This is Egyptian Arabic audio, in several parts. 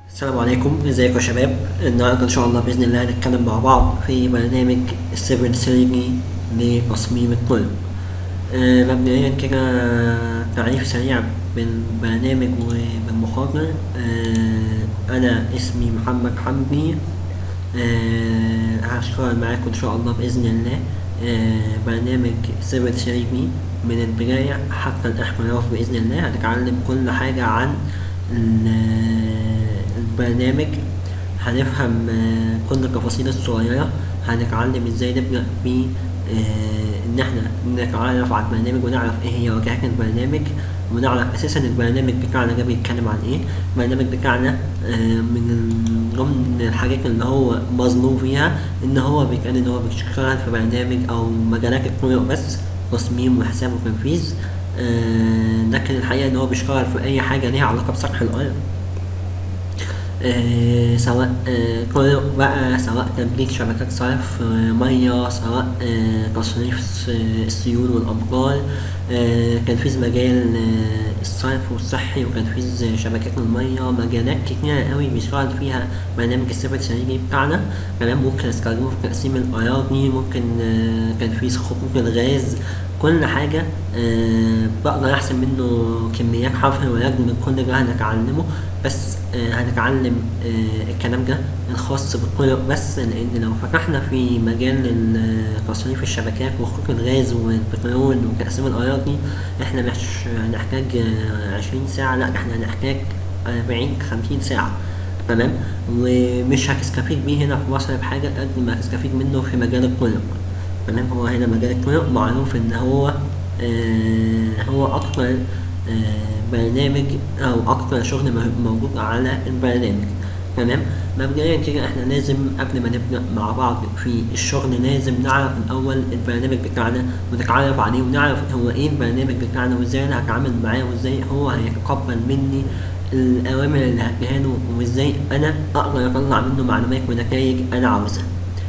السلام عليكم ازيكم يا شباب النهارده ان شاء الله باذن الله هنتكلم مع بعض في برنامج 7 3 لتصميم الطرق آه، مبدئيا كده تعريف سريع بالبرنامج وبالمخاطر آه، انا اسمي محمد حمدي آه، هشتغل معاكم ان شاء الله باذن الله آه، برنامج 7 3 من البداية حتى الاحتراف بإذن الله هنتعلم كل حاجة عن ال- البرنامج هنفهم آه، كل التفاصيل الصغيرة هنتعلم ازاي نبدأ ب آه، ان احنا نتعرف على البرنامج ونعرف ايه هي واجهات البرنامج ونعرف اساسا البرنامج بتاعنا ده بيتكلم عن ايه البرنامج بتاعنا آه، من ضمن الحاجات اللي هو مظلوم فيها ان هو بيتقال ان هو بيشتغل في برنامج او مجالات الطرق بس تصميم وحساب وتنفيذ آه، لكن الحقيقة ان هو بيشتغل في اي حاجة ليها علاقة بسطح الارض آه، سواء آه، طرق بقى سواء تمديد شبكات صرف آه، مية سواء آه، تصريف الس- السيول والأمطار آه، تنفيذ مجال آه، الصرف والصحي وتنفيذ شبكات المية مجالات كتيرة قوي بيشتغل فيها برنامج السبت السريري بتاعنا كمان ممكن نستخدمه في تقسيم الأراضي ممكن آه، تنفيذ خطوط الغاز كل حاجة آه، بقدر أحسب منه كميات حفر وردم من كل ده هنتعلمه بس آه، هنتعلم آه، الكلام ده الخاص بالطرق بس لأن لو فتحنا في مجال ال- تصريف الشبكات وخطوط الغاز والبترول وتقسيم الأراضي احنا مش هنحتاج آه، عشرين ساعة لأ احنا هنحتاج أربعين خمسين ساعة تمام ومش هتستفيد بيه هنا في مصر بحاجة قد ما هتستفيد منه في مجال الطرق تمام هو هنا مجال الطرق معروف ان هو آه هو اكتر آه برنامج او اكتر شغل مه- موجود على البرنامج تمام مبدئيا كده احنا لازم قبل ما نبدا مع بعض في الشغل لازم نعرف الاول البرنامج بتاعنا ونتعرف عليه ونعرف هو ايه البرنامج بتاعنا وازاي انا هتعامل معاه وازاي هو هيتقبل مني الاوامر اللي هديها له وازاي انا اقدر اطلع منه معلومات ونتائج انا عاوزها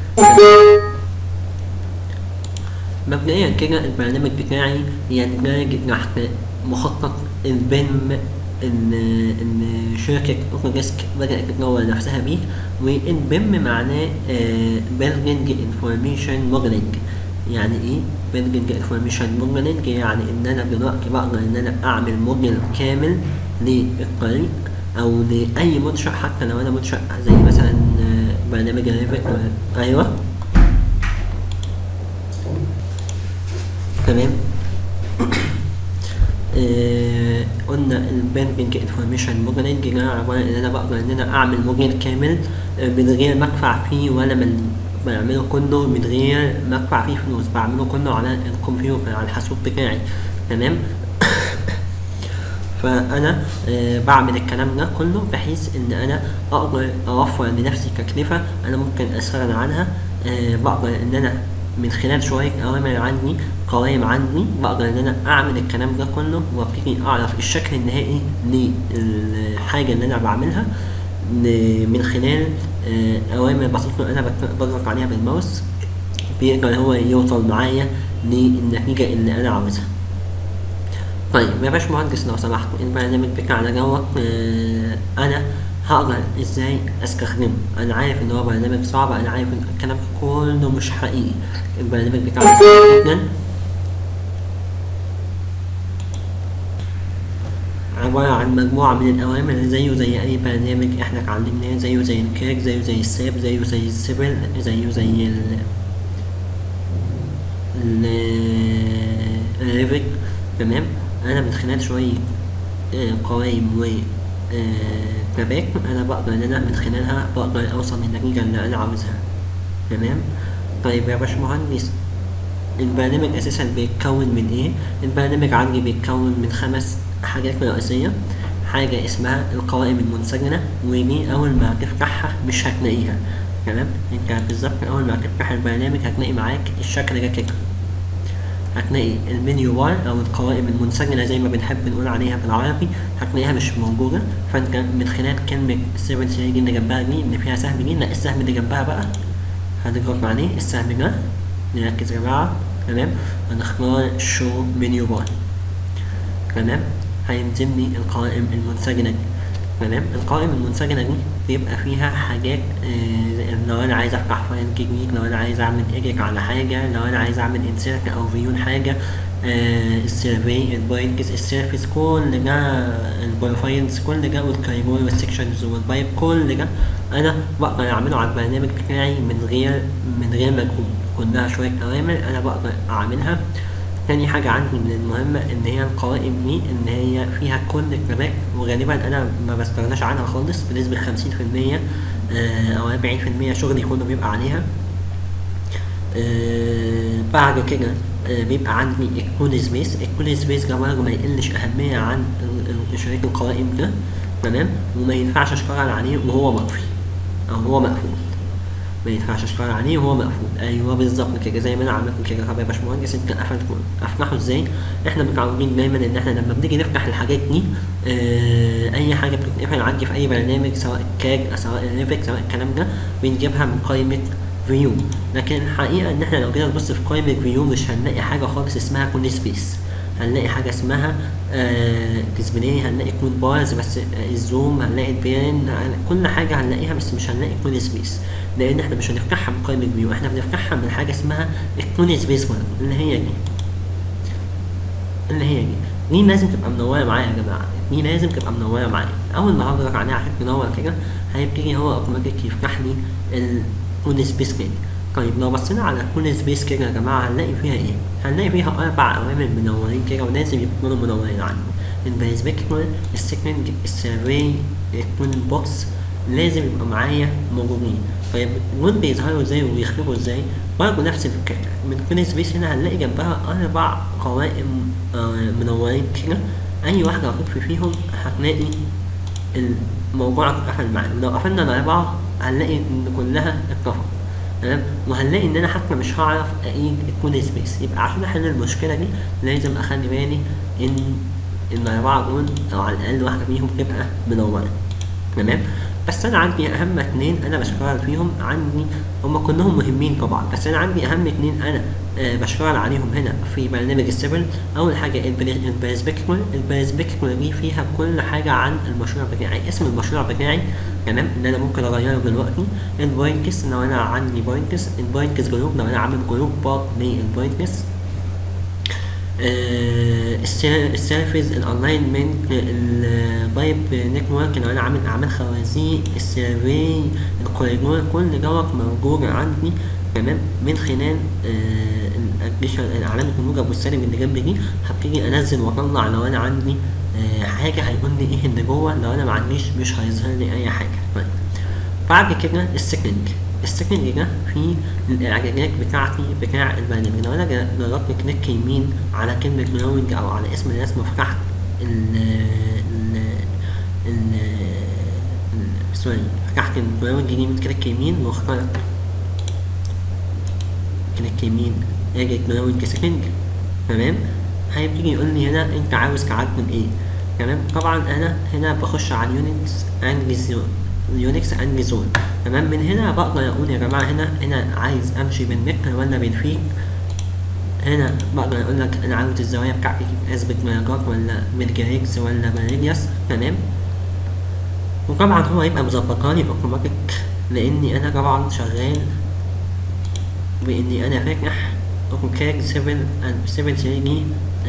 مبدئيا كده البرنامج بتاعي يندرج تحت مخطط البيم ان ان شركة اوتوديسك بدأت تطور نفسها بيه والبيم معناه بيلدينج انفورميشن موديلنج يعني ايه بيلدينج انفورميشن موديلنج يعني ان انا دلوقتي بقدر ان انا اعمل موديل كامل للطريق او لاي منشأ حتى لو انا منشأ زي مثلا آه، برنامج الريفت ايوه تمام آه، قلنا البانكينج انفورميشن موديلنج ده عبارة ان انا بقدر ان انا اعمل موديل كامل آه، من غير ما ادفع فيه ولا مليم بعمله كله من غير ما ادفع فيه فلوس بعمله كله على الكمبيوتر على الحاسوب بتاعي تمام فانا آه، بعمل الكلام ده كله بحيث ان انا اقدر اوفر لنفسي تكلفه انا ممكن استغنى عنها آه، بقدر ان انا من خلال شويه اوامر عندي قوائم عندي بقدر ان انا اعمل الكلام ده كله وابتدي اعرف الشكل النهائي للحاجه اللي انا بعملها ل- من خلال آه، اوامر بسيطه انا بت- بضغط عليها بالماوس بيقدر هو يوصل معايا للنتيجه اللي انا عاوزها طيب يا باشمهندس لو سمحت البرنامج بتاعنا دوت آه، انا هقدر ازاي استخدمه انا عارف ان هو برنامج صعب انا عارف ان الكلام كله مش حقيقي البرنامج بتاعنا سهل جدا عبارة عن مجموعة من الأوامر زيه زي أي برنامج إحنا اتعلمناه زيه زي الكاك زيه زي الساب زيه زي السيبل زيه زي ال ال- الريفت تمام أنا من خلال شوية آه، قوائم و آه، تابات أنا بقدر إن أنا من خلالها بقدر أوصل للنتيجة اللي أنا عاوزها تمام طيب يا باشمهندس البرنامج اساسا بيتكون من ايه البرنامج عندي بيتكون من خمس حاجات رئيسيه حاجه اسمها القوائم المنسجمه ودي اول ما تفتحها مش هتلاقيها تمام انت بالظبط اول ما تفتح البرنامج هتلاقي معاك الشكل ده كده هتلاقي المنيو بار او القوائم المنسجمه زي ما بنحب نقول عليها بالعربي هتلاقيها مش موجوده فانت من خلال كلمه 7 3 دي اللي جنبها دي اللي فيها سهم دي لا السهم اللي جنبها بقى هنضغط عليه السهم ده نركز يا جماعة تمام هنختار شو منيو بار تمام هينزل لي القوائم المنسجمة دي تمام القوائم المنسجمة دي بيبقى فيها حاجات آه لو انا عايز افتح فايل جديد لو انا عايز اعمل ايديت على حاجة لو انا عايز اعمل انسيرت او فيون حاجة آه السيرفي البوينتس السيرفيس كل ده البروفايلز كل ده والكايبول والسكشنز والبايب كل ده انا بقدر اعمله على البرنامج بتاعي من غير من غير مجهود كلها شوية اوامر انا بقدر اعملها تاني حاجة عندي من المهمة إن هي القوائم دي إن هي فيها كل الكلمات وغالبا أنا ما بستغناش عنها خالص بنسبة خمسين في المية أو أربعين في المية شغلي كله بيبقى عليها آه بعد كده آه بيبقى عندي الكول سبيس الكول سبيس ده برضه ما يقلش أهمية عن شريط القوائم ده تمام وما ينفعش أشتغل عليه وهو مطفي أو هو مقفول ما ينفعش اشتغل عليه وهو مقفول ايوه بالظبط كده زي ما انا عملت كده طب يا باشمهندس انت قفلت افتحه ازاي احنا متعودين دايما ان احنا لما بنيجي نفتح الحاجات دي اه اي حاجه بتتقفل عندي في اي برنامج سواء كاج سواء ريفك سواء الكلام ده بنجيبها من قائمه فيو لكن الحقيقه ان احنا لو جينا نبص في قائمه فيو مش هنلاقي حاجه خالص اسمها كول سبيس هنلاقي حاجة اسمها آه ديسبلاي هنلاقي كود بارز بس آه الزوم هنلاقي البيان كل حاجة هنلاقيها بس مش هنلاقي كول سبيس لأن احنا مش هنفتحها من قائمة فيو احنا بنفتحها من حاجة اسمها الكول سبيس برضه اللي هي دي اللي هي دي دي لازم تبقى منورة معايا يا جماعة دي لازم تبقى منورة معايا أول ما هضغط عليها عشان تنور كده هيبتدي هو أوتوماتيك يفتح لي الكول سبيس كده طيب لو بصينا على كل سبيس كده يا جماعة هنلاقي فيها ايه؟ هنلاقي فيها أربع أوامر منورين كده ولازم يكونوا منورين عنه البرسبكتيف السكند السيرفي الكون بوكس لازم يبقى معايا موجودين طيب دول بيظهروا ازاي وبيختفوا ازاي؟ برضه نفس الفكرة من كل سبيس هنا هنلاقي جنبها أربع قوائم آه منورين كده أي واحدة هتطفي فيهم هتلاقي الموضوع اتقفل معانا لو قفلنا الأربعة هنلاقي إن كلها اتطفت تمام وهنلاقي ان انا حتى مش هعرف اعيد الكول سبيس يبقى عشان احل المشكله دي لازم اخلي بالي ان الاربعه دول او على الاقل واحده فيهم تبقى منوره تمام بس انا عندي اهم اتنين انا بشتغل فيهم عندي هما كلهم مهمين طبعا بس انا عندي اهم اتنين انا آه بشتغل عليهم هنا في برنامج السيفل اول حاجه البرسبكتيف البرسبكتيف دي فيها كل حاجه عن المشروع بتاعي اسم المشروع بتاعي تمام ان انا ممكن اغيره دلوقتي البوينتس لو انا عندي بوينتس البوينتس جروب لو انا عامل جروب بارت للبوينتس آه السيرفيس الالاينمنت البايب نتورك لو انا عامل اعمال خوازيق السيرفي الكوريدور كل دوت موجود عندي تمام من خلال آه علامة الموجب والسالب اللي جنب دي هبتدي انزل واطلع لو انا عندي آه حاجة هيقول لي ايه اللي جوه لو انا ما عنديش مش هيظهر لي اي حاجة طيب بعد كده السكنج السكنج ده في الاعجازات بتاعتي بتاع البرنامج لو انا ضغطت كليك يمين على كلمة جراوند او على اسم الرسم وفتحت ال ال ال سوري فتحت الجراوند دي من كليك يمين واخترت كليك يمين اجي جراوند سكنج تمام هيبتدي يقول لي هنا انت عاوز تعدل ايه تمام طبعا انا هنا بخش على اليونكس اند زون اليونكس اند زون تمام من هنا بقدر اقول يا جماعه هنا هنا عايز امشي بالمتر ولا بالفيت هنا بقدر اقول لك انا عاوز الزوايا بتاعتي اثبت درجات ولا بالجريكس ولا بالريديوس تمام وطبعا هو هيبقى مظبطها لي اوتوماتيك لاني انا طبعا شغال باني انا فاتح اوتوكاد 7 7 3 دي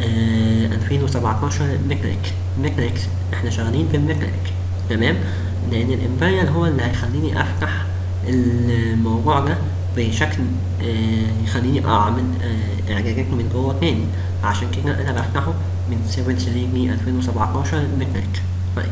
2017 ميكانيك ميكانيك احنا شغالين في الميكانيك تمام لان الامبريال هو اللي هيخليني افتح الموضوع ده بشكل آه يخليني اعمل آه اعجازات من جوه تاني عشان كده انا بفتحه من 7 3 دي 2017 ميكانيك طيب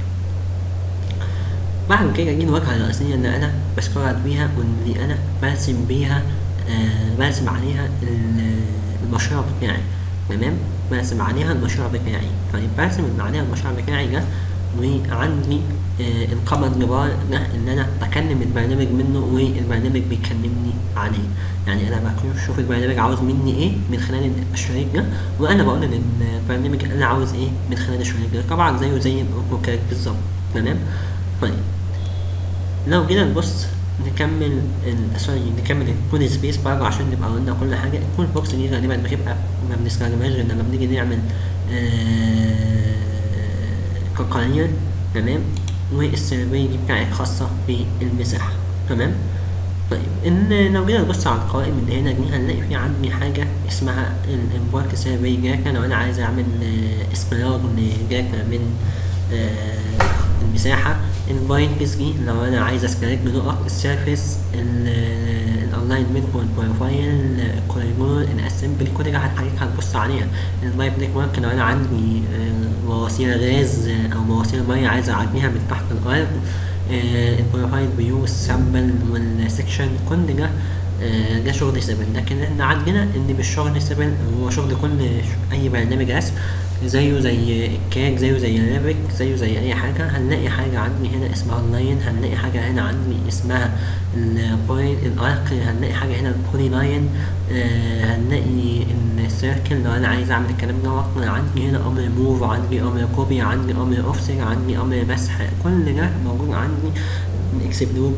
بعد كده دي الواجهة الرئيسية اللي أنا بشتغل بيها واللي أنا برسم بيها آه برسم عليها المشروع بتاعي تمام برسم عليها المشروع بتاعي طيب برسم عليها المشروع بتاعي ده وعندي آه القمر جبار ده ان انا بكلم البرنامج منه والبرنامج بيكلمني عليه يعني انا بشوف البرنامج عاوز مني ايه من خلال الشريك ده وانا بقول للبرنامج انا عاوز ايه من خلال الشريك ده طبعا زيه زي الاوتوكاد بالظبط تمام طيب لو جينا نبص نكمل سوري نكمل الكول سبيس برضه عشان نبقى قلنا كل حاجه الكول بوكس دي غالبا بتبقى ما بنستخدمهاش غير لما بنيجي نعمل آه قرير تمام والسيرفي بتاعي خاصة بالمساحة تمام طيب ان لو جينا نبص على القوائم اللي هنا دي هنلاقي في عندي حاجة اسمها الامبارك سيرفي جاكا لو انا عايز اعمل آه، اسقراض لجاكا من آه، المساحة البايند بيس دي لو انا عايز اسكريت بنقط السيرفيس الالاينمنت والبروفايل الكوريجون الاسمبل كل ده حاجات هنبص عليها البايب نتورك لو انا عندي آه، مواسير غاز آه، او مواسير ميه عايز اعديها من تحت الارض آه، البروفايل فيو السامبل والسكشن كل ده آه، ده شغل سيفل لكن احنا عندنا ان مش شغل سيفل هو شغل كل ش- اي برنامج رسم زيه زي الكاك زيه زي الريفك زيه زي اي حاجه هنلاقي حاجه عندي هنا اسمها اللاين هنلاقي حاجه هنا عندي اسمها البوين الارك هنلاقي حاجه هنا البولي لاين آه هنلاقي ان السيركل لو انا عايز اعمل الكلام ده عندي هنا امر موف عندي امر كوبي عندي امر اوفست عندي امر مسح كل ده موجود عندي اكسبلود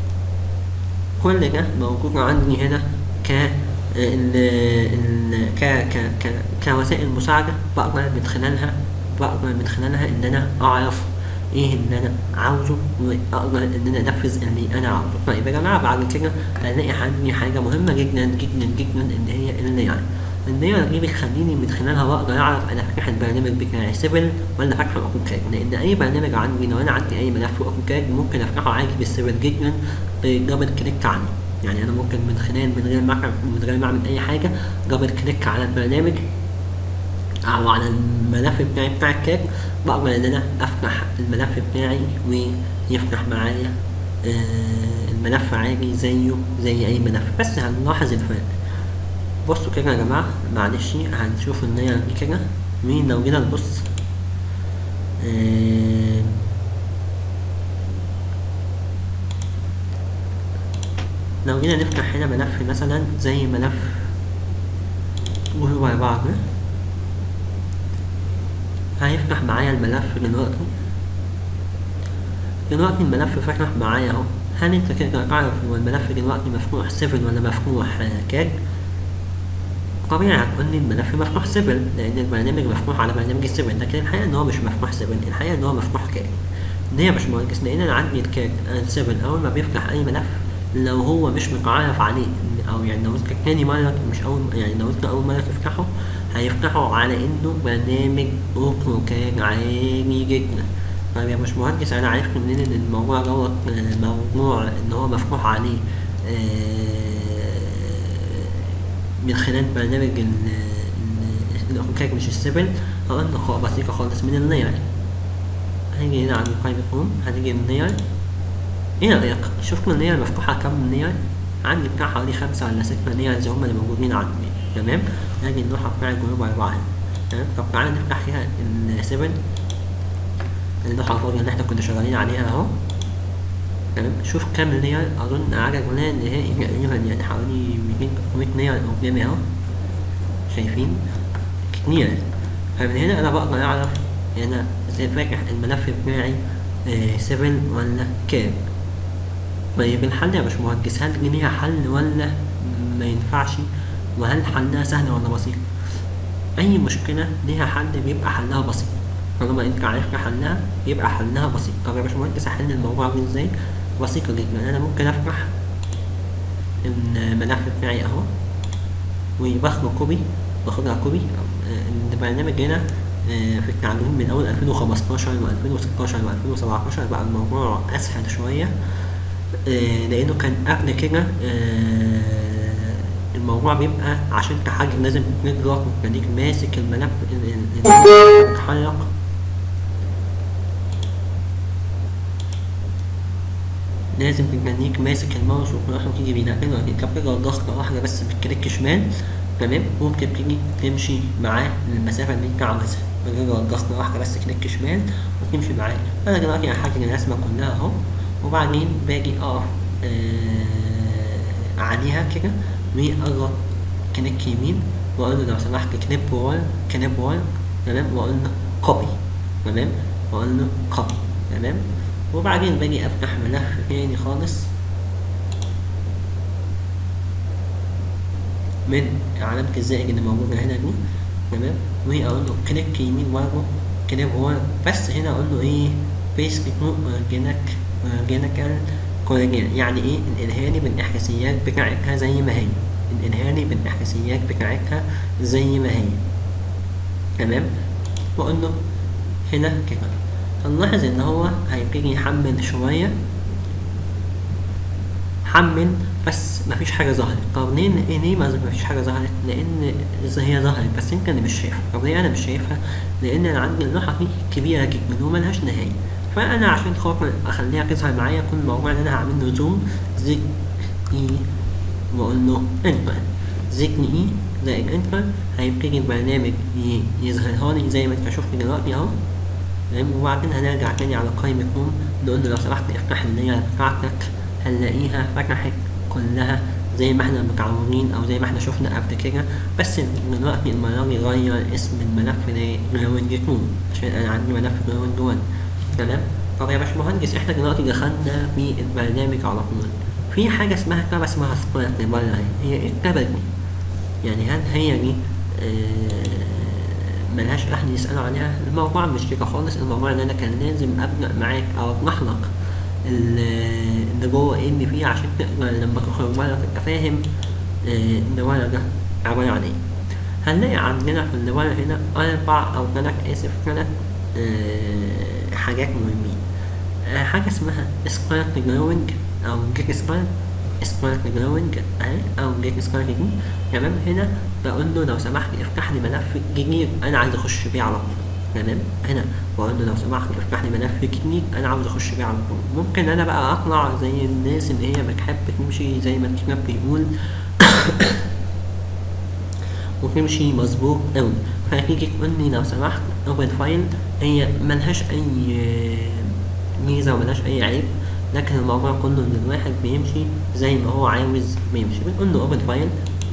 كل ده موجود عندي هنا ك ال ال ك ك ك كوسائل مساعدة بقدر من خلالها بقدر من خلالها إن أنا أعرف إيه اللي أنا عاوزه وأقدر إن أنا أنفذ اللي أنا عاوزه طيب يا جماعة بعد كده هنلاقي عندي حاجة مهمة جدا جدا جدا إن هي اللاير اللاير دي بتخليني من خلالها بقدر أعرف أنا فاتح البرنامج بتاعي سيفل ولا فاتحه أوتوكاد لأن أي برنامج عندي لو أنا عندي أي ملف أوتوكاد ممكن أفتحه عادي بالسيفل جدا بدبل كليك عليه يعني انا ممكن من خلال من غير ما أعمل- من غير ما اعمل اي حاجه دبل كليك على البرنامج او على الملف بتاعي بتاع الكاد بقدر ان انا افتح الملف بتاعي ويفتح معايا آه، الملف عادي زيه زي اي ملف بس هنلاحظ الفرق بصوا كده يا جماعه معلش هنشوف النير دي كده مين لو جينا نبص آه، لو جينا نفتح هنا ملف مثلا زي ملف وهو بعض ده هيفتح معايا الملف دلوقتي دلوقتي الملف فتح معايا اهو هل انت تقدر تعرف هو الملف دلوقتي مفتوح سيفل ولا مفتوح آه، كاد طبيعي هتقول لي الملف مفتوح سيفل لان البرنامج مفتوح على برنامج السيفل لكن الحقيقه ان هو مش مفتوح سيفل الحقيقه ان هو مفتوح كاد ليه يا باشمهندس لان انا عندي الكاد السيفل اول ما بيفتح اي ملف لو هو مش متعرف عليه او يعني لو انت تاني مره مش اول يعني لو انت اول مره تفتحه هيفتحه على انه برنامج اوتوكاد عادي جدا طيب يا باشمهندس انا عرفت منين ان الموضوع دوت آه، موضوع ان هو مفتوح عليه آه، من خلال برنامج ال- ال- الاوتوكاد مش السيفل هقول لك بسيطة خالص من اللاير هنيجي هنا عند برايفت هوم هنيجي اللاير ايه رأيك شوف اللاير مفتوحة كام لاير عندي بتاع حوالي خمسة ولا ستة لايرز هما اللي موجودين عندي تمام هاجي اللوحة بتاع الجروب أربعة تمام طب تعالى نفتح فيها السيفن اللوحة الفاضية اللي احنا كنا شغالين عليها اهو تمام شوف كام لاير أظن عدد لا نهائي تقريبا يعني حوالي 200 300 لاير قدامي اهو شايفين كتير فمن هنا انا بقدر اعرف انا ازاي فاتح الملف بتاعي سيفن ولا كاب طيب الحل يا باشمهندس هل دي ليها حل ولا ما ينفعش وهل حلها سهل ولا بسيط اي مشكله ليها حل بيبقى حلها بسيط طالما انت عرفت حلها يبقى حلها بسيط طب يا باشمهندس احل الموضوع ده ازاي بسيطه جدا انا ممكن افتح الملف بتاعي اهو وباخده كوبي باخدها كوبي آه، البرنامج هنا آه، في التعليم من اول 2015 و2016 و2017 بقى الموضوع اسهل شويه آه، لانه كان قبل كده آه، الموضوع بيبقى عشان تحجم لازم تضغط وتخليك ماسك الملف ال- ال- ال- بيتحرك لازم تخليك ماسك الماوس وتروح وتيجي بينقلها انت بتضغط ضغطة واحدة بس بالكليك شمال تمام وبتبتدي تمشي معاه للمسافة اللي انت عاوزها بتضغط ضغطة واحدة بس كليك شمال وتمشي معاه انا دلوقتي هحجم الرسمة كلها اهو وبعدين باجي اقف آه عليها كده واضغط كليك يمين واقول له لو سمحت كليب وول كليب وول تمام واقول له كوبي تمام واقول له كوبي تمام وبعدين باجي افتح ملف تاني خالص من علامة الزائد اللي موجودة هنا دي تمام واقول له كليك يمين برضه كليك وول بس هنا اقول له ايه بيسك اورجانيك اورجانيكال كولاجين يعني ايه الانهاري بالاحداثيات بتاعتها زي ما هي الانهاري بالاحداثيات بتاعتها زي ما هي تمام واقول له هنا كده هنلاحظ ان هو هيبتدي يحمل شويه حمل بس مفيش حاجه ظهرت طب ليه إيه ليه ما مفيش حاجه ظهرت لان إذا هي ظهرت بس انت اللي مش شايفها طب ليه انا مش شايفها لان انا عندي اللوحه دي كبيره جدا وملهاش نهايه فانا عشان خاطر اخليها تظهر معايا كل موضوع ان انا هعمل له زوم زد اي واقول له انتر زد اي زائد انتر هيبتدي البرنامج ي- يظهرها لي زي ما انت شفت دلوقتي اهو تمام وبعدين هنرجع تاني على قائمة هوم نقول له لو سمحت افتح اللير بتاعتك هنلاقيها فتحت كلها زي ما احنا متعودين او زي ما احنا شفنا قبل كده بس دلوقتي المرة دي غير اسم الملف لجراوند 2 عشان انا عندي ملف جراوند 1 تمام طب يا باشمهندس احنا دلوقتي دخلنا في البرنامج على طول في حاجة اسمها كتابة اسمها سبارك بره اهي هي ايه الكتابة دي؟ يعني هل هي دي آه، ملهاش أهل يسألوا عليها الموضوع مش كده خالص الموضوع إن أنا كان لازم أبدأ معاك أوضح لك ال- اللي جوه إيه اللي فيه عشان تقدر لما تخرج بره تبقى فاهم آه، اللي ورا ده عبارة عن إيه هنلاقي عندنا في اللي ورا هنا أربع أو تلات آسف تلات آه، حاجات مهمين آه، حاجة اسمها سبارك جروينج أو جيت سبارك سبارك جروينج أهي أو جيت سبارك دي تمام هنا بقول له لو سمحت افتح لي ملف جديد أنا عايز أخش بيه على طول تمام هنا بقول له لو سمحت افتح لي ملف جديد أنا عاوز أخش بيه على طول ممكن أنا بقى أطلع زي الناس اللي هي بتحب تمشي زي ما الكتاب بيقول وتمشي مظبوط أوي فهتيجي تقول لي لو سمحت اوبن فايل هي ملهاش أي ميزة وملهاش أي عيب لكن الموضوع كله إن الواحد بيمشي زي ما هو عاوز بيمشي بنقول له اوبن فايل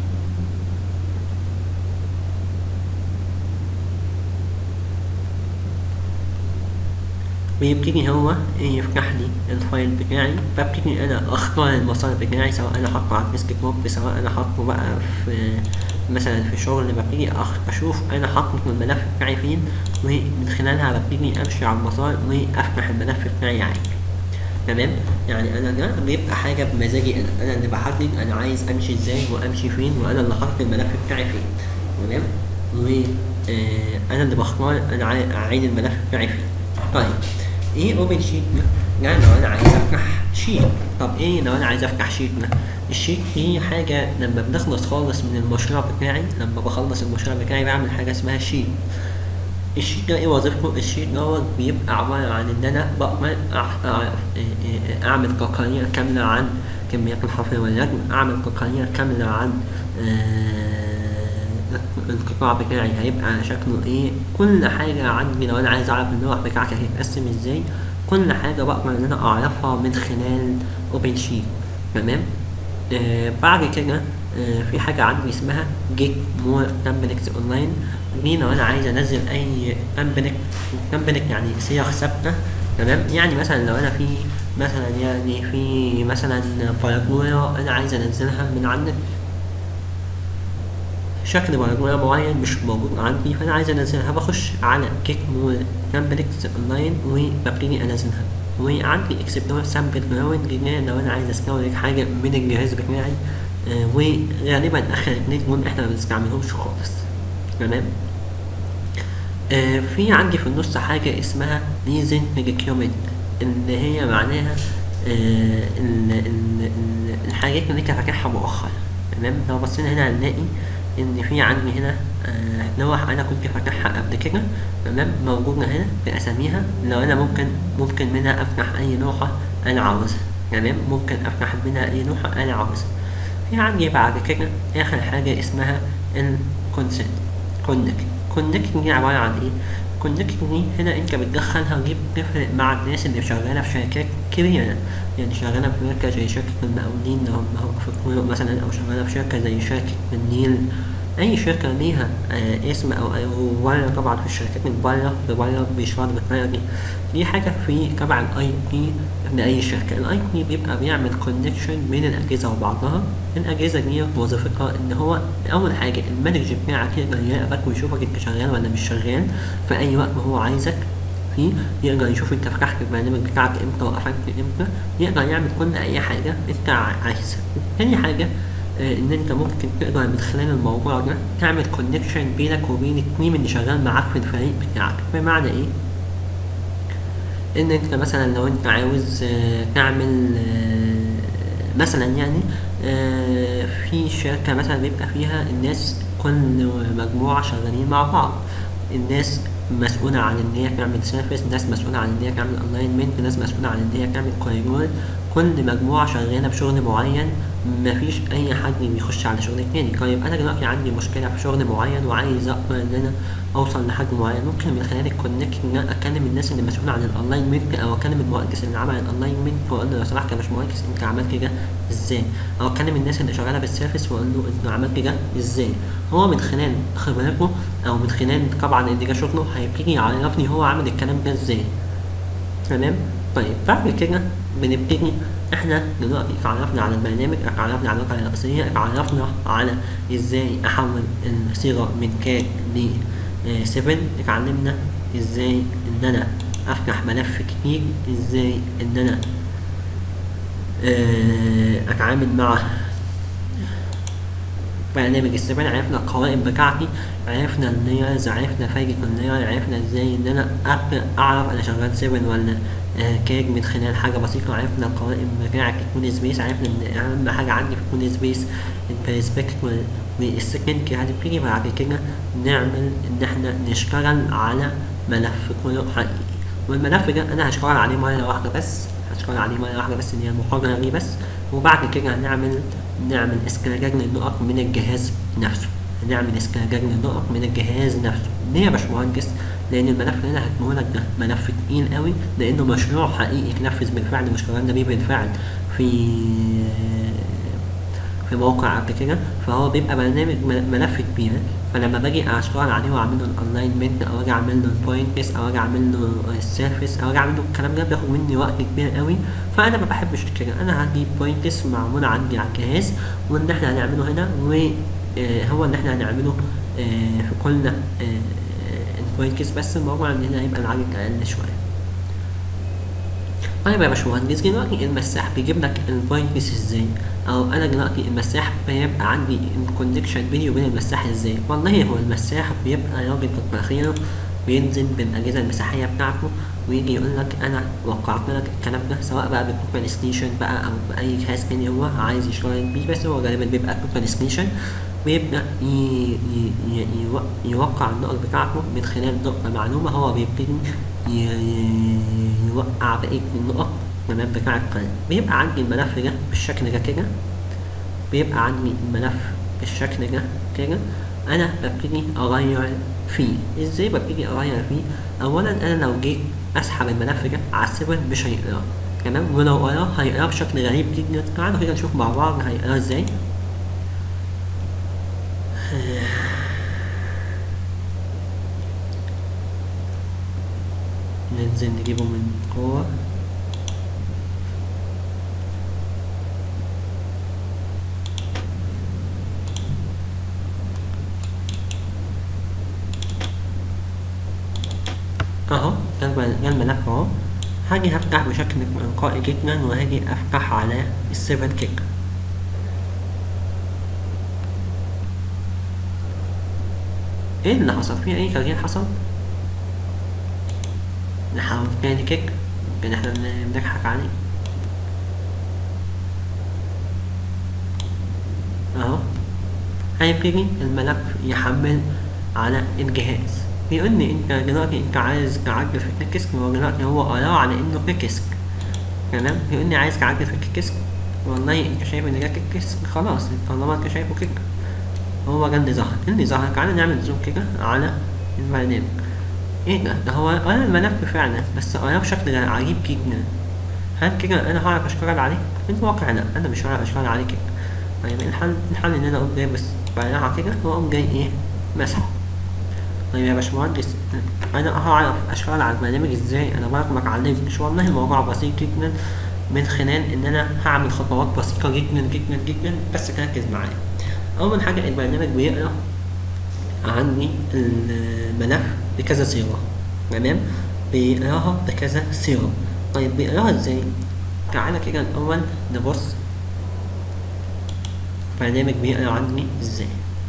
ويبتدي هو يفتح لي الفايل بتاعي ببتدي انا اختار المسار بتاعي سواء انا حاطه على الديسك توب سواء انا حاطه بقى في مثلا في شغل ببتدي أخ- اشوف انا حاطط الملف بتاعي فين ومن خلالها ببتدي امشي على المسار وافتح الملف بتاعي عادي تمام يعني انا ده بيبقى حاجه بمزاجي انا انا اللي بحدد انا عايز امشي ازاي وامشي فين وانا اللي حاطط الملف بتاعي فين تمام و آه، انا اللي بختار انا عاي- اعيد الملف بتاعي فين طيب ايه اوبن شيت ده؟ يعني لو انا عايز افتح شيت طب ايه لو انا عايز افتح شيت ده؟ الشيت دي حاجة لما بنخلص خالص من المشروع بتاعي لما بخلص المشروع بتاعي بعمل حاجة اسمها شيت الشيت ده ايه وظيفته؟ الشيت دوت بيبقى عبارة عن ان انا بقدر أع- أع- اعمل تقارير كاملة عن كميات الحفر والرجم اعمل تقارير كاملة عن آه، القطاع بتاعي هيبقى شكله ايه كل حاجة عندي لو انا عايز اعرف اللوح بتاعتي هيتقسم ازاي كل حاجة بقدر ان انا اعرفها من خلال اوبن شيت تمام آه بعد كده آه في حاجة عندي اسمها جيت مور تمبلكس اونلاين دي لو انا عايز انزل اي تمبلك تمبلك يعني صيغ ثابتة تمام يعني مثلا لو انا في مثلا يعني في مثلا باراجورا انا عايز انزلها من على النت شكل برمجة معين مش موجود عندي فأنا عايز أنزلها بخش على كيك مور تمبلكس أونلاين وببتدي أنزلها وعندي اكسبلور سامبل جراوند جنان لو أنا عايز أستورد حاجة من الجهاز بتاعي آه وغالبا آخر اتنين دول إحنا ما بنستعملهمش خالص تمام آه في عندي في النص حاجة اسمها ريزن ريكيومنت اللي هي معناها آه ال- ال- ال- الحاجات اللي انت فاتحها مؤخرا تمام لو بصينا هنا هنلاقي ان في عندي هنا آه لوح انا كنت فاتحها قبل كده تمام موجودة هنا باساميها لو انا ممكن ممكن منها افتح اي لوحة انا عاوزها تمام ممكن افتح منها اي لوحة انا عاوزها في عندي بعد كده اخر حاجة اسمها الكونسنت كونكت كونكت دي عبارة عن ايه؟ كونكت دي هنا انت بتدخلها ودي بتفرق مع الناس اللي شغالة في شركات كبيرة يعني شغالة في شركة زي شركة المقاولين لو هم في الكويت مثلا أو شغالة في شركة زي شركة النيل أي شركة ليها آه اسم أو أو بره طبعا في الشركات من بره بره بيشتغلوا بالطريقة دي دي حاجة في تبع الاي بي لأي شركة الاي بي بيبقى بيعمل كونكشن بين الأجهزة وبعضها الأجهزة دي وظيفتها إن هو أول حاجة المانجر بتاعك يقدر يراقبك ويشوفك أنت شغال ولا مش شغال في أي وقت ما هو عايزك فيه يقدر يشوف انت فتحت البرنامج بتاعك امتى وقفلت امتى يقدر يعمل كل اي حاجة انت عايزها تاني حاجة آه، ان انت ممكن تقدر من خلال الموضوع ده تعمل كونكشن بينك وبين التيم اللي شغال معاك في الفريق بتاعك بمعنى ايه ان انت مثلا لو انت عاوز آه، تعمل آه، مثلا يعني آه، في شركة مثلا بيبقى فيها الناس كل مجموعة شغالين مع بعض الناس مسؤولة عن إن هي تعمل سيرفيس ناس مسؤولة عن إن هي تعمل ألاينمنت ناس مسؤولة عن إن هي تعمل كوريدور كل مجموعة شغالة بشغل معين مفيش أي حد بيخش على شغل تاني طيب أنا دلوقتي عندي مشكلة في شغل معين وعايز أقدر إن أنا أوصل لحد معين ممكن من خلال الكونكت إن أنا أكلم الناس اللي مسؤولة عن الألاينمنت أو أكلم المهندس اللي عمل الألاينمنت وأقول له لو سمحت يا باشمهندس أنت عملت كده إزاي أو أكلم الناس اللي شغالة بالسيرفيس وأقول له أنت عملت كده إزاي هو من خلال خبرته أو من خلال طبعا إن ده شغله هيبتدي يعرفني هو عامل الكلام ده إزاي تمام طيب بعد كده بنبتدي احنا دلوقتي اتعرفنا على البرنامج اتعرفنا على الواقعة الرئيسية اتعرفنا على ازاي احول الصيغة من كات ل 7 اتعلمنا ازاي ان انا افتح ملف كتير ازاي ان انا اه، اتعامل مع برنامج السبان عرفنا القوائم بتاعتي عرفنا اللايرز عرفنا فايدة اللاير عرفنا ازاي ان انا ابدا اعرف انا شغال سيفن ولا آه كاج من خلال حاجة بسيطة عرفنا القوائم بتاعة الكون سبيس عرفنا ان اهم حاجة عندي في الكون سبيس البرسبكت والسكند هنبتدي بعد كده نعمل ان احنا نشتغل على ملف كله حقيقي والملف ده انا هشتغل عليه مرة واحدة بس هشتغل عليه مرة واحدة بس ان هي المحاضرة دي بس وبعد كده هنعمل نعمل اسكراجاج للنقط من الجهاز نفسه هنعمل اسكراجاج للنقط من الجهاز نفسه ليه يا باشمهندس؟ لأن الملف اللي أنا هديهولك ده ملف تقيل قوي لأنه مشروع حقيقي اتنفذ بالفعل واشتغلنا بيه بالفعل في في موقع قبل كده فهو بيبقى برنامج م- ملف كبير فلما باجي اشتغل عليه واعمل له الالاينمنت او اجي اعمل له البوينتس او اجي اعمل له السيرفيس او اجي اعمل له الكلام ده بياخد مني وقت كبير قوي فانا ما بحبش كده انا هجيب بوينتس معموله عندي على الجهاز وان احنا هنعمله هنا وهو اللي احنا هنعمله آه، في كل البوينتس بس الموضوع ان هنا هيبقى العدد اقل شويه طيب يا باشمهندس دلوقتي المساح بيجيب لك البوينتس ازاي او انا دلوقتي المساح بيبقى عندي الكونكشن بيني وبين المساح ازاي والله هو المساح بيبقى راجل كتر خيره بينزل بالاجهزه المساحيه بتاعته ويجي يقول لك انا وقعت لك الكلام ده سواء بقى بالكوبر ستيشن بقى او باي جهاز تاني هو عايز يشتغل بيه بس هو غالبا بيبقى كوبر ستيشن ويبدأ ي- ي- ي- يو- يوقع النقط بتاعته من خلال نقطة معلومة هو بيبتدي ي- ي- يوقع بقية النقط تمام بتاع القلم بيبقى عندي الملف ده بالشكل ده كده بيبقى عندي الملف بالشكل ده كده انا ببتدي اغير فيه ازاي ببتدي اغير فيه اولا انا لو جيت اسحب الملف ده على السيفن مش هيقراه تمام ولو قراه هيقراه بشكل غريب جدا تعالوا كده نشوف مع بعض هيقراه ازاي ننزل نجيبه من جوه اهو ده الم- ده الملف اهو هاجي هفتح بشكل تلقائي جدا وهاجي افتح على السيفن كيك ايه اللي حصل في اي تغيير حصل نحاول تاني كيك يمكن احنا بن- بنضحك عليه اهو هيبتدي الملف يحمل على الجهاز بيقول لي انت دلوقتي انت عايز تعدل في التكست هو دلوقتي هو قراه على انه تكست تمام بيقول لي عايز تعدل في التكست والله انت شايف ان ده تكست خلاص طالما انت شايفه كده هو ده اللي ظهر إيه اللي ظهر تعالى نعمل زوم كده على البرنامج ايه ده ده هو قرا الملف فعلا بس قراه بشكل عجيب جدا هل كده انا هعرف اشتغل عليه؟ في الواقع لا انا مش هعرف اشتغل عليه كده طيب الحل الحل ان انا اقوم جاي بس براحة كده واقوم جاي ايه مسحه طيب يا باشمهندس انا هعرف اشتغل على البرنامج ازاي انا برضه ما اتعلمتش والله الموضوع بسيط جدا من خلال ان انا هعمل خطوات بسيطة جدا جدا جدا بس تركز معايا اول حاجة البرنامج بيقرا عندي الملف بكذا صيغة تمام بيقراها بكذا صيغة طيب بيقراها ازاي؟ تعالى كده الأول نبص برنامج بيقرا عندي ازاي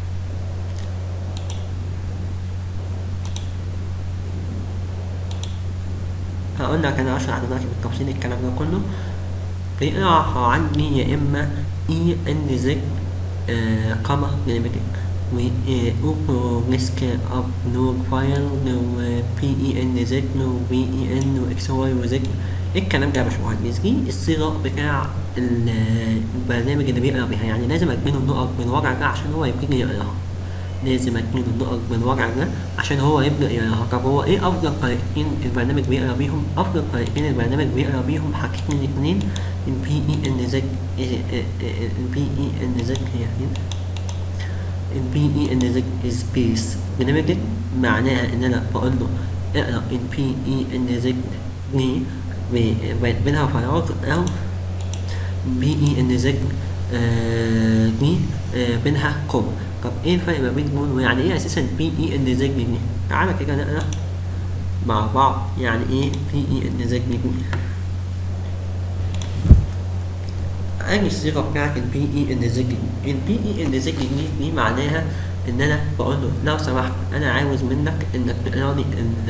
هقول لك انا اشرح دلوقتي بالتفصيل الكلام ده كله بيقرا عندي يا اما اي ان زد كما ليميتد و اوبو ريسك اب نود فايل و بي اي ان زد و بي اي ان و اكس واي وزد الكلام ده يا باشمهندس دي الصيغه بتاع البرنامج اللي بيقرا بيها يعني لازم اديله النقط من الوضع ده عشان هو يبتدي يقراها لازم اديله النقط من الوضع ده عشان هو يبدا يقراها طب هو ايه افضل طريقتين البرنامج بيقرا بيهم افضل طريقتين البرنامج بيقرا بيهم حاجتين الاثنين البي اي ان زد البي اي ان زد هي هنا البي اي ان زد سبيس ليميتد معناها ان انا بقول له اقرا البي اي ان زد دي بينها فراغ او بي اي ان زد دي بينها كوما طب ايه الفرق ما بين دول ويعني ايه اساسا بي اي ان زد دي تعالى كده نقرا مع بعض يعني ايه بي اي ان زد دي أي الصيغة بتاعت البي اي ان زد دي البي اي ان زد دي دي معناها ان انا بقول له لو سمحت انا عاوز منك انك تقرا لي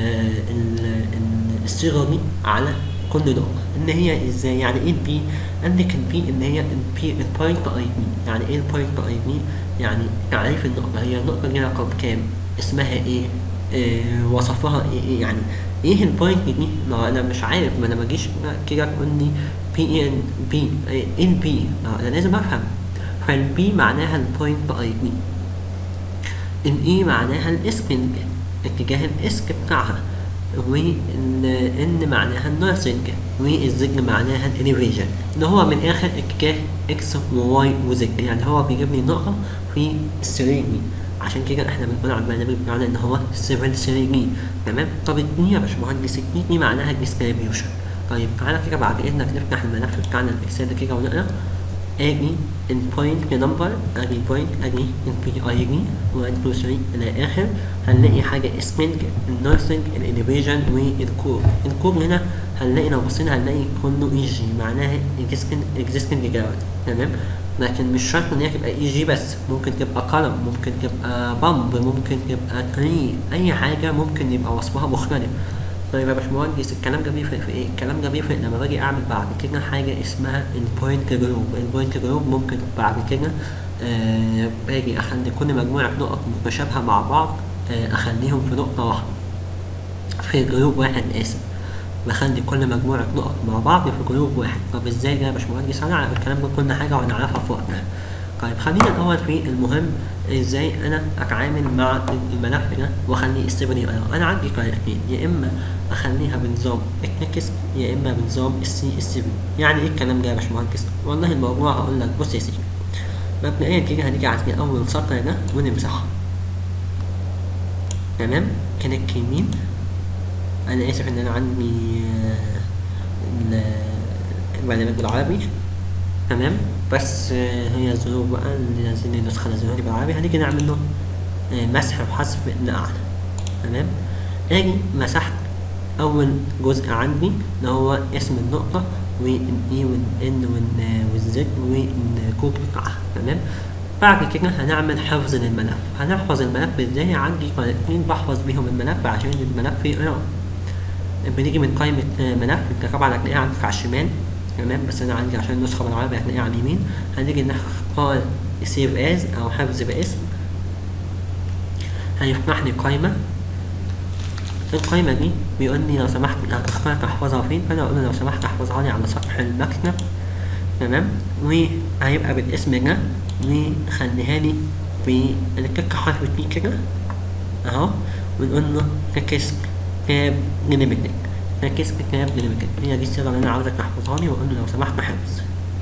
الصيغة دي على كل نقطة ان هي ازاي يعني ايه البي قال لك البي ان هي البي البوينت اي بي يعني ايه البوينت اي بي يعني تعريف النقطة هي النقطة دي رقم كام اسمها ايه, إيه وصفها ايه, إيه يعني ايه البوينت دي ما انا مش عارف ما انا ما اجيش كده تقول لي بي ان بي ايه البي انا لازم افهم فالبي معناها البوينت اي بي الاي معناها الاسكنج اتجاه الاسك بتاعها وان معناها النورسنج والزج معناها الاليفيشن اللي هو من الاخر اتجاه اكس وواي وزد يعني هو بيجيب لي نقطه في ال 3 دي عشان كده احنا بنقول على البرنامج بتاعنا ان هو 7 3 دي تمام طب الدي يا باشمهندس الدي دي معناها الديستريبيوشن طيب تعالى كده بعد اذنك نفتح الملف بتاعنا الاكسل كده ونقرا ادي البوينت نمبر ادي البوينت ادي البي اي دي 1 2 3 الى اخر هنلاقي حاجه اسمنج النورسنج الاليفيشن والكور الكور هنا هنلاقي لو بصينا هنلاقي كله اي جي معناها اكزيستنج جراوند تمام لكن مش شرط ان هي تبقى اي جي بس ممكن تبقى قلم ممكن تبقى بامب ممكن تبقى تري اي حاجه ممكن يبقى وصفها مختلف طيب يا باشمهندس الكلام ده بيفرق في ايه؟ الكلام ده بيفرق لما باجي اعمل بعد كده حاجه اسمها البوينت جروب، البوينت جروب ممكن بعد كده آه باجي اخلي كل مجموعه نقط متشابهه مع بعض آه اخليهم في نقطه واحده. في جروب واحد اسف. بخلي كل مجموعه نقط مع بعض في جروب واحد، طب ازاي ده يا باشمهندس؟ هنعرف الكلام ده كل حاجه وهنعرفها في وقتها. طيب خلينا الاول في المهم ازاي انا اتعامل مع الملف ده واخليه استبن يقرا انا عندي طريقتين يا اما اخليها بنظام التكست يا اما بنظام السي اس بي يعني ايه الكلام ده يا باشمهندس والله الموضوع هقول لك بص يا سيدي مبدئيا كده هنيجي عند اول سطر ده ونمسحه تمام كليك يمين انا اسف ان انا عندي البرنامج بالعربي تمام بس هي الظروف بقى اللي نازلين النسخة نازلها لي بالعربي هنيجي نعمل له مسح وحذف نقعد تمام اجي مسحت اول جزء عندي اللي هو اسم النقطة والاي والان والزد والكود بتاعها تمام بعد كده هنعمل حفظ للملف هنحفظ الملف ازاي عندي طريقتين بحفظ بيهم الملف عشان الملف يقرا بنيجي من قائمة ملف انت طبعا هتلاقيها عندك على الشمال تمام بس انا عندي عشان النسخه بالعربي هتلاقيها على اليمين هنيجي نختار سيف از او حفظ باسم هيفتح لي قائمه القائمه دي بيقول لي لو سمحت هتختار تحفظها فين فانا اقول له لو سمحت احفظها لي على سطح المكتب تمام وهيبقى بالاسم ده وخليها لي بنكتك حرف تي كده اهو ونقول له تكست كاب ليميتد ركز في كتاب ليميتد هي دي الصيغه اللي انا عاوزك تحفظها لي واقول له لو سمحت حفظ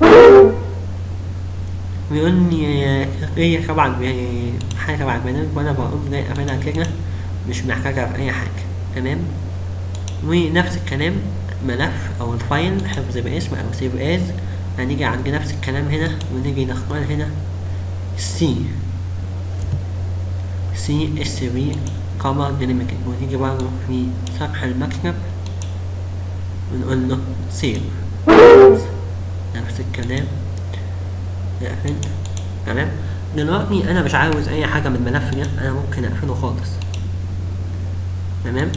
بيقول لي هي طبعا حاجه تبع البرنامج وانا بقوم جاي اعملها كده مش محتاجها في اي حاجه تمام ونفس الكلام ملف او الفايل حفظ باسم او سيف از هنيجي عند نفس الكلام هنا ونيجي نختار هنا سي سي اس بي كما ديناميك ونيجي برضه في سطح المكتب ونقول له سيف نفس الكلام نقفل تمام دلوقتي انا مش عاوز اي حاجه من الملف ده انا ممكن اقفله خالص تمام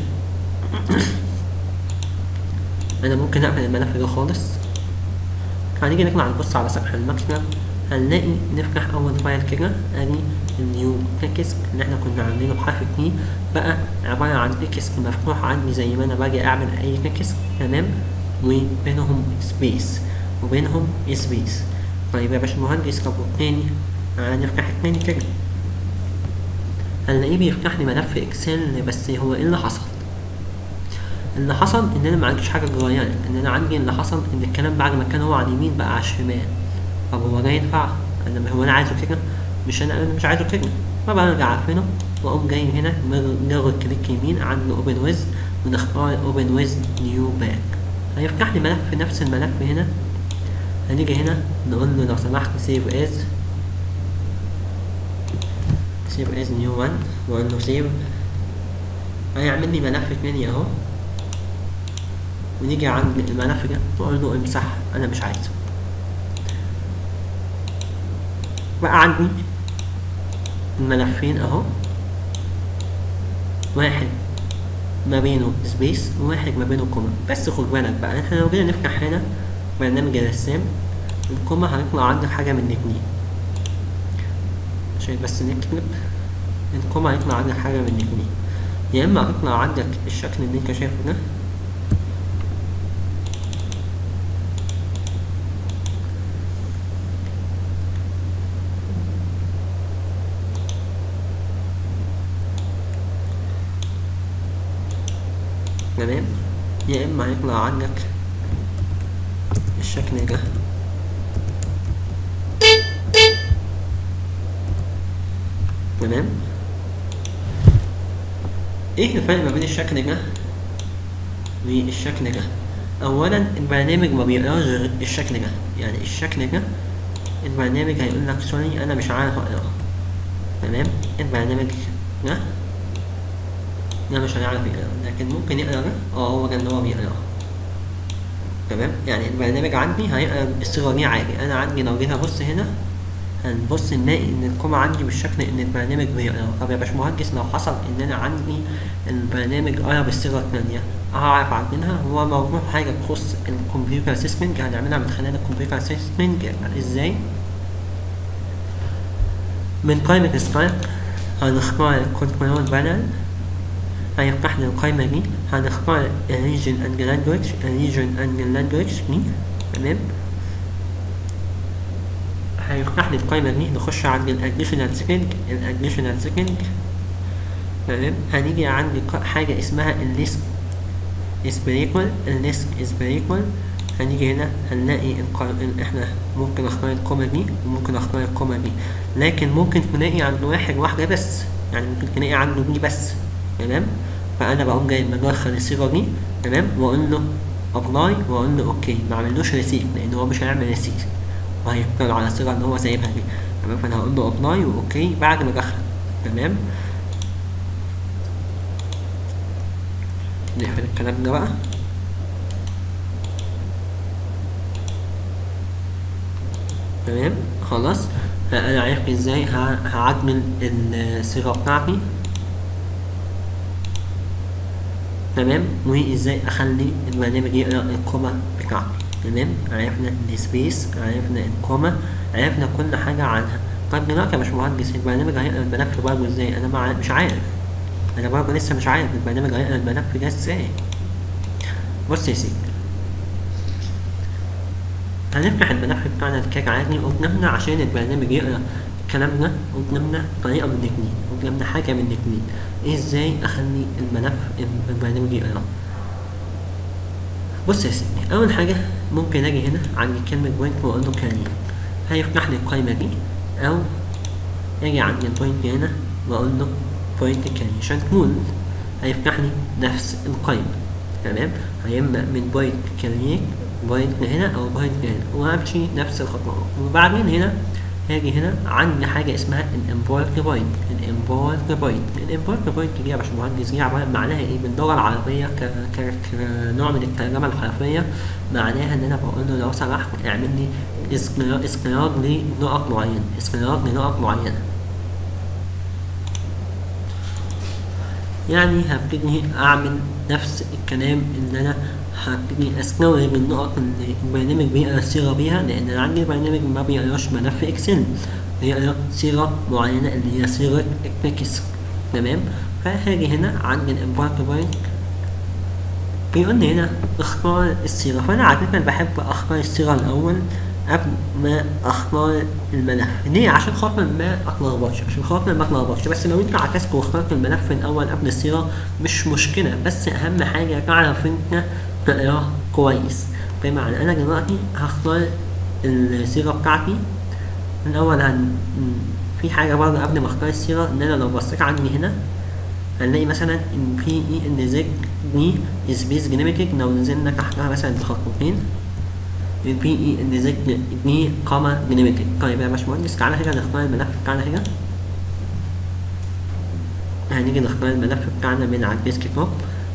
انا ممكن اقفل الملف ده خالص هنيجي نطلع نبص على سطح المكتب هنلاقي نفتح اول فايل كده ادي النيو تكست اللي احنا كنا عاملينه بحرف تي بقى عبارة عن تكست مفتوح عندي زي ما انا باجي اعمل اي تكست تمام وبينهم سبيس وبينهم سبيس طيب يا باشمهندس طب والتاني هنفتح التاني كده هنلاقيه بيفتح لي ملف اكسل بس هو ايه اللي حصل اللي حصل ان انا ما عنديش حاجه اتغيرت ان انا عندي اللي حصل ان الكلام بعد ما كان هو على اليمين بقى على الشمال طب هو ده ينفع انا هو انا عايزه كده مش انا انا مش عايزه كده فبرجع عارفينه واقوم جاي هنا نضغط كليك يمين عند اوبن ويز ونختار اوبن ويز نيو باك هيفتح لي ملف نفس الملف هنا هنيجي هنا نقول له لو سمحت سيف از سيف از نيو 1 واقول له سيف هيعمل لي ملف تاني اهو ونيجي عند الملف ده واقول له امسح انا مش عايزه بقى عندي الملفين اهو واحد ما بينه سبيس وواحد ما بينه كوما بس خد بالك بقى احنا لو جينا نفتح هنا برنامج الرسام الكوما هيطلع عندك حاجة من الاتنين عشان بس نكتب الكوما هيطلع عندك حاجة من الاتنين يا اما هيطلع عندك الشكل اللي انت شايفه ده تمام يا اما هيطلع عندك الشكل ده تمام ايه الفرق ما بين الشكل ده والشكل ده اولا البرنامج ما بيقراش غير الشكل ده يعني الشكل ده البرنامج هيقول لك سوري انا مش عارف اقراه تمام البرنامج ده ده مش هيعرف يقرا لكن ممكن يقرا ده اه هو ده اللي هو بيقراه تمام يعني البرنامج عندي هيقرا الصيغه دي عادي انا عندي لو جيت ابص هنا هنبص نلاقي ان الكوما عندي بالشكل ان البرنامج بيقرا طب يا باشمهندس لو حصل ان انا عندي البرنامج قرا بالصيغه الثانيه هعرف اعملها هو موضوع حاجه تخص الكمبيوتر سيستمنج هنعملها من خلال الكمبيوتر سيستمنج ازاي من قائمة ستايل هنختار الكنترول بانل هيفتح لي القائمة دي هنختار الريجن اند لانجوج الريجن اند لانجوج دي تمام هيفتح لي القائمة دي نخش عند الاديشنال سيتنج الاديشنال سيتنج تمام هنيجي عندي حاجة اسمها الليست اسبريكول الليست اسبريكول هنيجي هنا هنلاقي القائمة احنا ممكن اختار الكومة دي وممكن اختار الكومة دي لكن ممكن تلاقي عند واحد واحدة بس يعني ممكن تلاقي عنده دي بس تمام فانا بقوم جاي مدخل الصيغة دي تمام واقول له ابلاي واقول له اوكي ما اعملوش ريسيت لان هو مش هيعمل ريسيت وهيفضل على الصيغة اللي هو سايبها دي تمام فانا هقول له ابلاي واوكي بعد ما ادخل تمام نقفل الكلام ده بقى تمام خلاص انا عرفت ازاي هعدل الصيغه بتاعتي تمام وازاي اخلي البرنامج يقرا الكوما بتاعتي تمام عرفنا السبيس عرفنا الكوما عرفنا كل حاجه عنها طب دلوقتي يا باشمهندس البرنامج هيقرا الملف برضه ازاي انا مع... مش عارف انا برضه لسه مش عارف البرنامج هيقرا الملف ده ازاي بص يا سيدي هنفتح الملف بتاعنا الكاك عادي قدامنا عشان البرنامج يقرا الكلام ده قدامنا طريقة من الاتنين قدامنا حاجة من الاتنين ازاي اخلي الملف البرنامج يقراه بص يا سيدي اول حاجة ممكن اجي هنا عند كلمة بوينت واقول له كارير هيفتح لي القايمة دي او اجي عند البوينت هنا واقول له بوينت كارير تول هيفتح لي نفس القايمة تمام هيبدأ من بوينت كارير بوينت هنا او بوينت هنا وامشي نفس الخطوات وبعدين هنا هاجي هنا عندي حاجة اسمها الامبارك بوينت الامبارك بوينت الامبارك بوينت دي يا باشمهندس دي عبارة معناها ايه باللغة العربية ك... ك... كنوع من الترجمة الحرفية معناها ان انا بقول له لو سمحت اعمل لي اسقراض اسقراض لنقط معينة اسقراض لنقط معينة يعني هبتدي اعمل نفس الكلام اللي انا هبتدي استوعب النقط اللي البرنامج بيقرا الصيغه بيها لان انا عندي البرنامج ما بيقراش ملف اكسل بيقرا صيغه معينه اللي هي صيغه التكست تمام فهاجي هنا عند الامبارك بوينت بيقول لي هنا اختار الصيغه فانا عاده بحب اختار الصيغه الاول قبل ما اختار الملف ليه عشان خاطر ما اتلخبطش عشان خاطر ما اتلخبطش بس لو انت عكست واخترت الملف الاول قبل الصيغه مش مشكله بس اهم حاجه تعرف انت تقراه كويس بمعنى انا دلوقتي هختار الصيغه بتاعتي الاول هن في حاجه برضه قبل ما اختار الصيغه ان انا لو بصيت عندي هنا هنلاقي مثلا ان في اي ان زد دي سبيس جراماتيك لو نزلنا تحتها مثلا بخطوتين البي اي ان زد دي قامة جراماتيك طيب يا باشمهندس تعالى هنا نختار الملف بتاعنا هنا هنيجي نختار الملف بتاعنا من على الديسك توب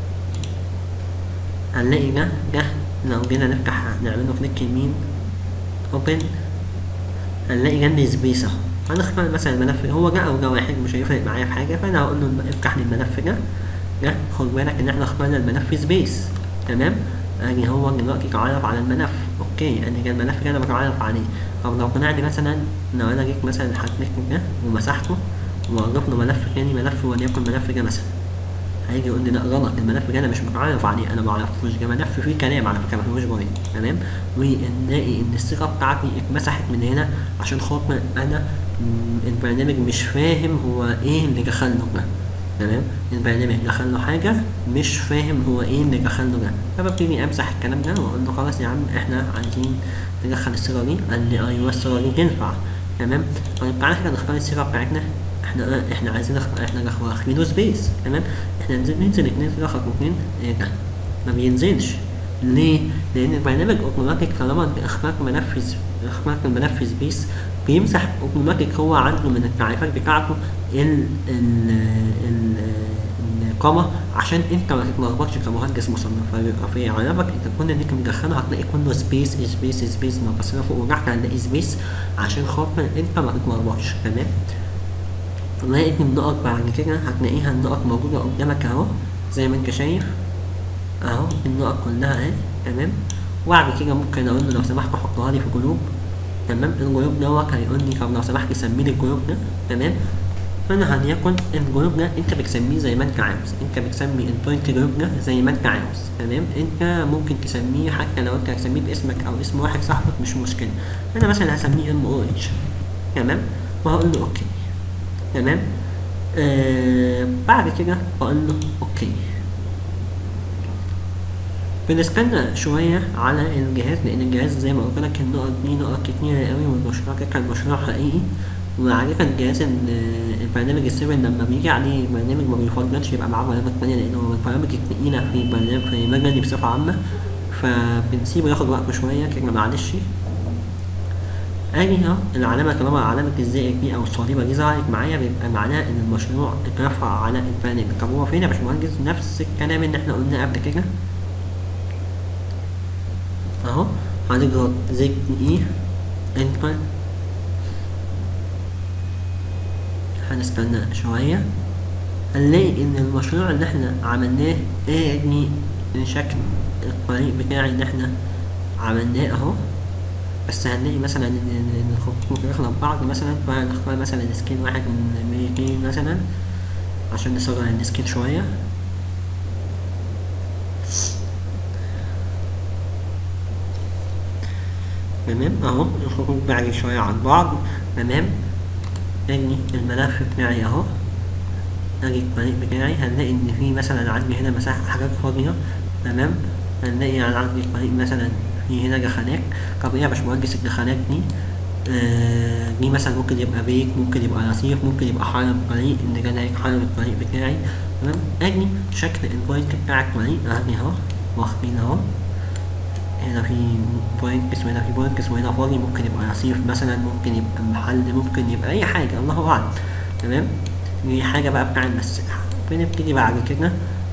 هنلاقي ده ده لو جينا نفتح نعمله كليك يمين اوبن هنلاقي جنبي سبيس اهو هنختار مثلا الملف هو ده او ده واحد مش هيفرق معايا في حاجه فانا هقول له افتح لي الملف ده ده خد بالك ان احنا اخترنا الملف سبيس تمام اجي هو دلوقتي اتعرف على الملف اوكي انا كان الملف ده انا بتعرف عليه او لو طلع لي مثلا لو انا جيت مثلا حطيت ده ومسحته واضيف له ملف تاني ملف وليكن ملف ده مثلا هيجي يقول لي لا غلط الملف ده انا مش متعرف عليه انا ما اعرفوش ده ملف فيه كلام على فكره ما فيهوش بوينت تمام ونلاقي ان الثقه بتاعتي اتمسحت من هنا عشان خاطر انا البرنامج مش فاهم هو ايه اللي دخله ده تمام البرنامج دخل له حاجه مش فاهم هو ايه اللي دخل له ده فببتدي امسح الكلام ده واقول له خلاص يا عم احنا عايزين ندخل الصيغه دي قال لي ايوه الصيغه دي تنفع تمام طيب تعالى احنا نختار الصيغه بتاعتنا احنا احنا عايزين نختار احنا واخدينه سبيس تمام احنا ننزل ننزل اتنين كده خطوتين ايه ده ما بينزلش ليه؟ لأن البرنامج اوتوماتيك طالما انت اخترت ملف اخترت الملف سبيس بيمسح اوتوماتيك هو عنده من التعريفات بتاعته ال ال ال القامة عشان انت ما تتلخبطش كمهندس مصنف فبيبقى في علامك انت كل اللي انت مدخله هتلاقي كله سبيس سبيس سبيس ما بصينا فوق وتحت هنلاقي سبيس عشان خاطر انت ما تتلخبطش تمام لقيت النقط بعد كده هتلاقيها النقط موجودة قدامك اهو زي ما انت شايف اهو النقط كلها اهي تمام وبعد كده ممكن اقول له لو سمحت حطها لي في جروب تمام الجروب دوت هيقول لي طب لو سمحت سمي لي الجروب ده تمام فانا هنيكن الجروب ده انت بتسميه زي ما انت عاوز انت بتسمي البوينت جروب ده زي ما انت عاوز تمام انت ممكن تسميه حتى لو انت هتسميه باسمك او اسم واحد صاحبك مش مشكله انا مثلا هسميه ام او اتش تمام وهقول له اوكي تمام آه بعد كده بقول له اوكي بنستنى شوية على الجهاز لأن الجهاز زي ما قلت لك النقط دي نقط كتيرة قوي والمشروع ده كان مشروع حقيقي وعادة الجهاز البرنامج السيفن لما بيجي عليه برنامج ما بيفضلش يبقى معاه برامج تانية لأنه من البرامج التقيلة في برنامج في مجالي بصفة عامة فبنسيبه ياخد وقت شوية كده معلش اجي اهو العلامة طالما علامة الزائد دي أو الصليبة دي ظهرت معايا بيبقى معناه إن المشروع اترفع على البرنامج طب هو فين يا باشمهندس نفس الكلام اللي احنا قلناه قبل كده اهو هنضغط زد اي انتر هنستنى شوية هنلاقي ان المشروع اللي احنا عملناه ادي شكل الطريق بتاعي اللي احنا عملناه اهو بس هنلاقي مثلا ان الخطوط ممكن يخلط بعض مثلا فنختار مثلا سكين واحد من ميتين مثلا عشان نصغر السكين شوية تمام اهو الخطوط بعد شوية عن بعض تمام اجي الملف بتاعي اهو اجي الطريق بتاعي هنلاقي ان في مثلا عندي هنا مساحة حاجات فاضية تمام هنلاقي يعني عندي الطريق مثلا في هنا جخانات طب ايه يا باشمهندس الجخانات دي آه دي مثلا ممكن يبقى بيت ممكن يبقى رصيف ممكن يبقى حرم طريق ان كان هيك حرم الطريق بتاعي تمام اجي شكل البوينت بتاع الطريق اهي اهو واخدين اهو هنا في بوينكس وهنا في بوينكس وهنا فاضي ممكن يبقى رصيف مثلا ممكن يبقى محل ممكن يبقى اي حاجة الله اعلم تمام دي حاجة بقى بتاع المساحة بنبتدي بعد كده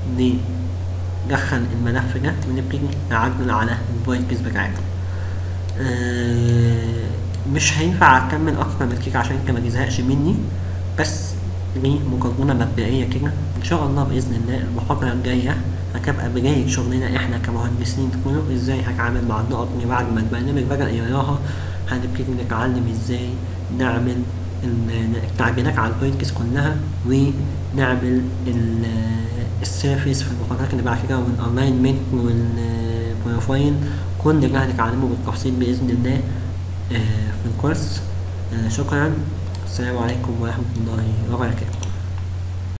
ندخل الملف ده ونبتدي نعدل على البوينكس بتاعتنا آه مش هينفع اكمل اكتر من كده عشان انت ما تزهقش مني بس دي مقدمة مبدئية كده ان شاء الله باذن الله المحاضرة الجاية هتبقى بداية شغلنا احنا كمهندسين تكونوا ازاي هتعامل مع النقط دي بعد ما البرنامج بدأ يقراها هنبتدي نتعلم ازاي نعمل التعديلات على البوينتس كلها ونعمل السيرفيس في المحاضرات اللي بعد كده والالاينمنت والبروفايل كل ده هنتعلمه بالتفصيل بإذن الله في الكورس شكرا السلام عليكم ورحمة الله وبركاته